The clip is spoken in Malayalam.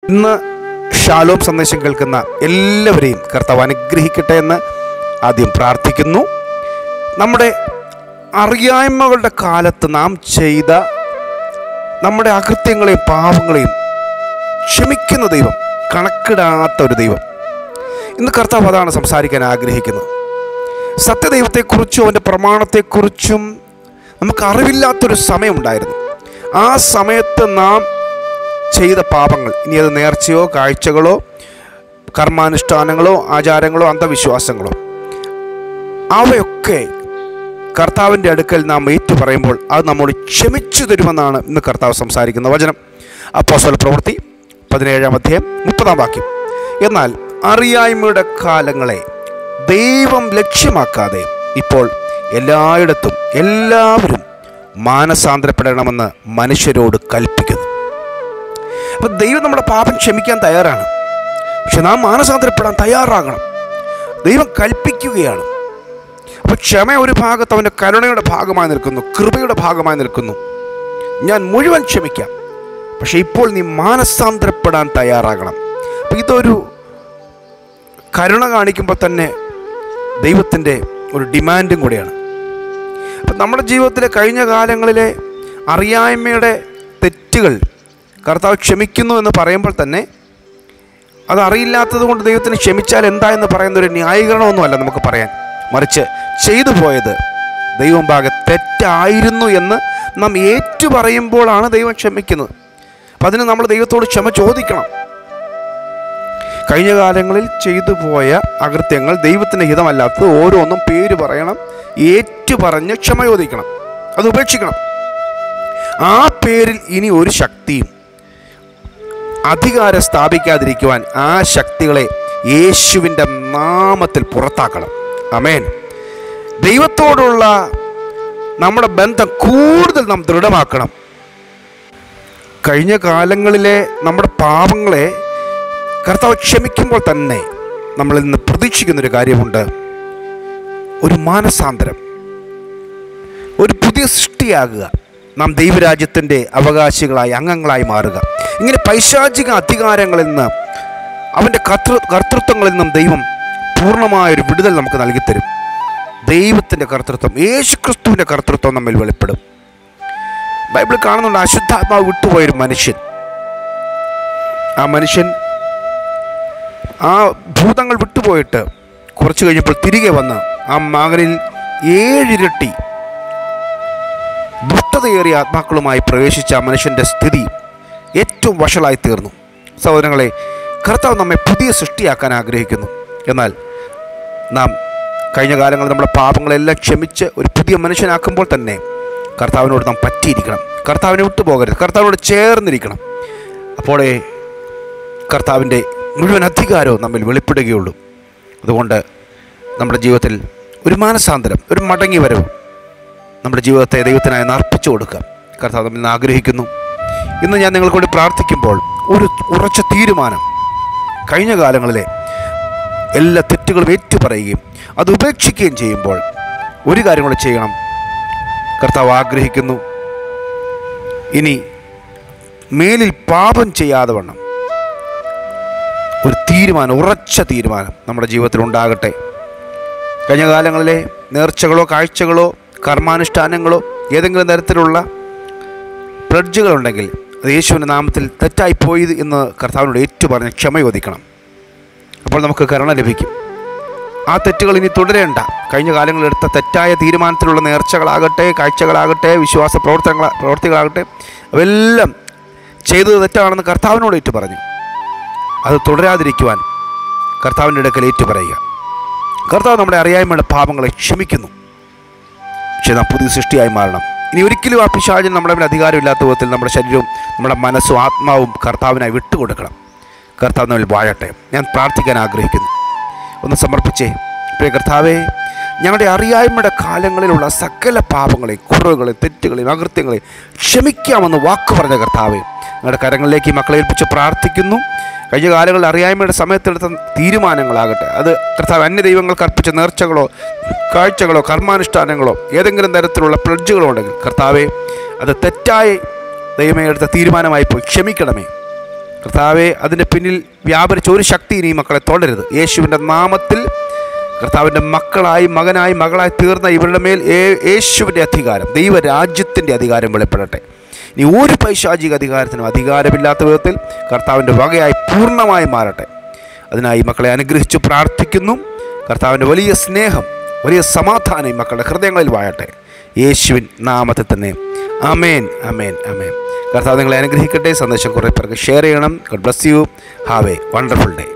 ഇന്ന് ഷാലോം സന്ദേശം കേൾക്കുന്ന എല്ലാവരെയും കർത്താവ് അനുഗ്രഹിക്കട്ടെ എന്ന് ആദ്യം പ്രാർത്ഥിക്കുന്നു നമ്മുടെ അറിയായ്മകളുടെ കാലത്ത് നാം ചെയ്ത നമ്മുടെ അകൃത്യങ്ങളെയും പാവങ്ങളെയും ക്ഷമിക്കുന്ന ദൈവം കണക്കിടാത്ത ഒരു ദൈവം ഇന്ന് കർത്താവ് അതാണ് സംസാരിക്കാൻ ആഗ്രഹിക്കുന്നത് സത്യദൈവത്തെക്കുറിച്ചും അവൻ്റെ പ്രമാണത്തെക്കുറിച്ചും നമുക്ക് അറിവില്ലാത്തൊരു സമയമുണ്ടായിരുന്നു ആ സമയത്ത് നാം ചെയ്ത പാപങ്ങൾ ഇനി അത് നേർച്ചയോ കാഴ്ചകളോ കർമാനുഷ്ഠാനങ്ങളോ ആചാരങ്ങളോ അന്ധവിശ്വാസങ്ങളോ അവയൊക്കെ കർത്താവിൻ്റെ അടുക്കൽ നാം ഏറ്റു പറയുമ്പോൾ അത് നമ്മോട് ക്ഷമിച്ചു തരുമെന്നാണ് ഇന്ന് കർത്താവ് സംസാരിക്കുന്ന വചനം അപ്പോസ്വല പ്രവൃത്തി പതിനേഴാം അധ്യായം മുപ്പതാം വാക്യം എന്നാൽ അറിയായ്മയുടെ കാലങ്ങളെ ദൈവം ലക്ഷ്യമാക്കാതെ ഇപ്പോൾ എല്ലായിടത്തും എല്ലാവരും മാനസാന്തരപ്പെടണമെന്ന് മനുഷ്യരോട് കൽപ്പിക്കുന്നു അപ്പം ദൈവം നമ്മുടെ പാപം ക്ഷമിക്കാൻ തയ്യാറാണ് പക്ഷെ നാം മാനസാന്തരപ്പെടാൻ തയ്യാറാകണം ദൈവം കൽപ്പിക്കുകയാണ് അപ്പോൾ ക്ഷമ ഒരു ഭാഗത്ത് അവൻ്റെ കരുണയുടെ ഭാഗമായി നിൽക്കുന്നു കൃപയുടെ ഭാഗമായി നിൽക്കുന്നു ഞാൻ മുഴുവൻ ക്ഷമിക്കാം പക്ഷെ ഇപ്പോൾ നീ മാനസാന്തരപ്പെടാൻ തയ്യാറാകണം അപ്പം ഇതൊരു കരുണ കാണിക്കുമ്പോൾ തന്നെ ദൈവത്തിൻ്റെ ഒരു ഡിമാൻഡും കൂടിയാണ് അപ്പം നമ്മുടെ ജീവിതത്തിലെ കഴിഞ്ഞ കാലങ്ങളിലെ അറിയായ്മയുടെ തെറ്റുകൾ കർത്താവ് ക്ഷമിക്കുന്നു എന്ന് പറയുമ്പോൾ തന്നെ അത് അറിയില്ലാത്തത് കൊണ്ട് ദൈവത്തിന് ക്ഷമിച്ചാൽ എന്താ എന്ന് പറയുന്ന ഒരു ന്യായീകരണമൊന്നുമല്ല നമുക്ക് പറയാൻ മറിച്ച് ചെയ്തു പോയത് ദൈവം ഭാഗെ തെറ്റായിരുന്നു എന്ന് നാം ഏറ്റു പറയുമ്പോഴാണ് ദൈവം ക്ഷമിക്കുന്നത് അപ്പം അതിന് നമ്മൾ ദൈവത്തോട് ക്ഷമ ചോദിക്കണം കഴിഞ്ഞ കാലങ്ങളിൽ ചെയ്തു പോയ അകൃത്യങ്ങൾ ദൈവത്തിന് ഹിതമല്ലാത്തത് ഓരോന്നും പേര് പറയണം ഏറ്റു പറഞ്ഞ് ക്ഷമ ചോദിക്കണം അത് ഉപേക്ഷിക്കണം ആ പേരിൽ ഇനി ഒരു ശക്തിയും അധികാരം സ്ഥാപിക്കാതിരിക്കുവാൻ ആ ശക്തികളെ യേശുവിൻ്റെ നാമത്തിൽ പുറത്താക്കണം അമേൻ ദൈവത്തോടുള്ള നമ്മുടെ ബന്ധം കൂടുതൽ നാം ദൃഢമാക്കണം കഴിഞ്ഞ കാലങ്ങളിലെ നമ്മുടെ പാപങ്ങളെ കർത്താവ് ക്ഷമിക്കുമ്പോൾ തന്നെ നമ്മളിൽ നിന്ന് പ്രതീക്ഷിക്കുന്നൊരു കാര്യമുണ്ട് ഒരു മാനസാന്തരം ഒരു പുതിയ സൃഷ്ടിയാകുക നാം ദൈവരാജ്യത്തിൻ്റെ അവകാശികളായി അംഗങ്ങളായി മാറുക ഇങ്ങനെ പൈശാചിക അധികാരങ്ങളിൽ നിന്ന് അവൻ്റെ കർത്തൃ കർത്തൃത്വങ്ങളിൽ നിന്നും ദൈവം പൂർണ്ണമായൊരു വിടുതൽ നമുക്ക് നൽകിത്തരും ദൈവത്തിൻ്റെ കർത്തൃത്വം യേശുക്രിസ്തുവിൻ്റെ കർത്തൃത്വം നമ്മിൽ വെളിപ്പെടും ബൈബിൾ കാണുന്നുണ്ട് അശുദ്ധാത്മാവ് വിട്ടുപോയൊരു മനുഷ്യൻ ആ മനുഷ്യൻ ആ ഭൂതങ്ങൾ വിട്ടുപോയിട്ട് കുറച്ച് കഴിഞ്ഞപ്പോൾ തിരികെ വന്ന് ആ മകനിൽ ഏഴിരട്ടി ദുഷ്ടതയേറിയ ആത്മാക്കളുമായി പ്രവേശിച്ച ആ മനുഷ്യൻ്റെ സ്ഥിതി ഏറ്റവും വഷളായി തീർന്നു സഹോദരങ്ങളെ കർത്താവ് നമ്മെ പുതിയ സൃഷ്ടിയാക്കാൻ ആഗ്രഹിക്കുന്നു എന്നാൽ നാം കഴിഞ്ഞ കാലങ്ങളിൽ നമ്മുടെ പാപങ്ങളെല്ലാം ക്ഷമിച്ച് ഒരു പുതിയ മനുഷ്യനാക്കുമ്പോൾ തന്നെ കർത്താവിനോട് നാം പറ്റിയിരിക്കണം കർത്താവിനെ വിട്ടുപോകരുത് കർത്താവിനോട് ചേർന്നിരിക്കണം അപ്പോഴേ കർത്താവിൻ്റെ മുഴുവൻ അധികാരവും നമ്മിൽ വെളിപ്പെടുകയുള്ളൂ അതുകൊണ്ട് നമ്മുടെ ജീവിതത്തിൽ ഒരു മാനസാന്തരം ഒരു മടങ്ങി വരവ് നമ്മുടെ ജീവിതത്തെ ദൈവത്തിനായി അർപ്പിച്ചു കൊടുക്കുക കർത്താവ് നമ്മിൽ നിന്ന് ആഗ്രഹിക്കുന്നു ഇന്ന് ഞാൻ നിങ്ങൾക്ക് വേണ്ടി പ്രാർത്ഥിക്കുമ്പോൾ ഒരു ഉറച്ച തീരുമാനം കഴിഞ്ഞ കാലങ്ങളിലെ എല്ലാ തെറ്റുകളും ഏറ്റുപറയുകയും അത് ഉപേക്ഷിക്കുകയും ചെയ്യുമ്പോൾ ഒരു കാര്യം കൂടെ ചെയ്യണം കർത്താവ് ആഗ്രഹിക്കുന്നു ഇനി മേലിൽ പാപം ചെയ്യാതെ വണ്ണം ഒരു തീരുമാനം ഉറച്ച തീരുമാനം നമ്മുടെ ജീവിതത്തിൽ ഉണ്ടാകട്ടെ കഴിഞ്ഞ കാലങ്ങളിലെ നേർച്ചകളോ കാഴ്ചകളോ കർമാനുഷ്ഠാനങ്ങളോ ഏതെങ്കിലും തരത്തിലുള്ള പ്ലഡ്ജുകളുണ്ടെങ്കിൽ അത് യേശുവിൻ്റെ നാമത്തിൽ തെറ്റായിപ്പോയി എന്ന് കർത്താവിനോട് ഏറ്റു പറഞ്ഞ് ക്ഷമ ചോദിക്കണം അപ്പോൾ നമുക്ക് കരുണ ലഭിക്കും ആ തെറ്റുകൾ ഇനി തുടരേണ്ട കഴിഞ്ഞ കാലങ്ങളിൽ എടുത്ത തെറ്റായ തീരുമാനത്തിലുള്ള നേർച്ചകളാകട്ടെ കാഴ്ചകളാകട്ടെ വിശ്വാസ പ്രവർത്തനങ്ങൾ പ്രവർത്തികളാകട്ടെ അವೆല്ലാം ചെയ്തത് തെറ്റാണെന്ന് കർത്താവിനോട് ഏറ്റു പറഞ്ഞു അത് തുടരാതിരിക്കുവാൻ കർത്താവിൻ്റെ അടുക്കൽ ഏറ്റു പറയുക കർത്താവ് നമ്മുടെ അറിയായ്മയുടെ പാപങ്ങളെ ക്ഷമിക്കുന്നു പക്ഷേ നാം പുതിയ സൃഷ്ടിയായി മാറണം ഇനി ഒരിക്കലും ആ പിശാചിന് നമ്മുടെ മേൽ അധികാരമില്ലാത്ത വിധത്തിൽ നമ്മുടെ ശരീരവും നമ്മുടെ മനസ്സും ആത്മാവും കർത്താവിനായി വിട്ടുകൊടുക്കണം കർത്താവ് നമ്മിൽ വാഴട്ടെ ഞാൻ പ്രാർത്ഥിക്കാൻ ആഗ്രഹിക്കുന്നു ഒന്ന് സമർപ്പിച്ചേ പ്രിയ കർത്താവേ ഞങ്ങളുടെ അറിയായ്മയുടെ കാലങ്ങളിലുള്ള സകല പാപങ്ങളെയും കുറവുകളെയും തെറ്റുകളെയും അകൃത്യങ്ങളെയും ക്ഷമിക്കാമെന്ന് വാക്ക് പറഞ്ഞ കർത്താവേ ഞങ്ങളുടെ കരങ്ങളിലേക്ക് ഈ മക്കളെ ഏൽപ്പിച്ച് പ്രാർത്ഥിക്കുന്നു കഴിഞ്ഞ കാലങ്ങളിൽ അറിയായ്മയുടെ സമയത്തെടുത്ത തീരുമാനങ്ങളാകട്ടെ അത് കർത്താവ് അന്യ ദൈവങ്ങൾക്ക് അർപ്പിച്ച നേർച്ചകളോ കാഴ്ചകളോ കർമാനുഷ്ഠാനങ്ങളോ ഏതെങ്കിലും തരത്തിലുള്ള പ്ലഡ്ജുകളോ ഉണ്ടെങ്കിൽ കർത്താവെ അത് തെറ്റായി ദൈവമേ എടുത്ത തീരുമാനമായി പോയി ക്ഷമിക്കണമേ കർത്താവെ അതിൻ്റെ പിന്നിൽ വ്യാപരിച്ച ഒരു ശക്തി ഇനി ഈ മക്കളെ തുടരുത് യേശുവിൻ്റെ നാമത്തിൽ കർത്താവിൻ്റെ മക്കളായി മകനായി മകളായി തീർന്ന ഇവരുടെ മേൽ ഏ- യേശുവിൻ്റെ അധികാരം ദൈവരാജ്യത്തിൻ്റെ അധികാരം വെളിപ്പെടട്ടെ ഇനി ഒരു പൈശാചിക അധികാരത്തിനും അധികാരമില്ലാത്ത വിധത്തിൽ കർത്താവിൻ്റെ വകയായി പൂർണ്ണമായി മാറട്ടെ അതിനായി മക്കളെ അനുഗ്രഹിച്ച് പ്രാർത്ഥിക്കുന്നു കർത്താവിൻ്റെ വലിയ സ്നേഹം വലിയ സമാധാനം ഈ മക്കളുടെ ഹൃദയങ്ങളിൽ വാഴട്ടെ യേശുവിൻ നാമത്തിൽ തന്നെ അമേൻ അമേൻ അമേൻ കർത്താവ് നിങ്ങളെ അനുഗ്രഹിക്കട്ടെ സന്ദേശം കുറേ പേർക്ക് ഷെയർ ചെയ്യണം God bless you have a wonderful day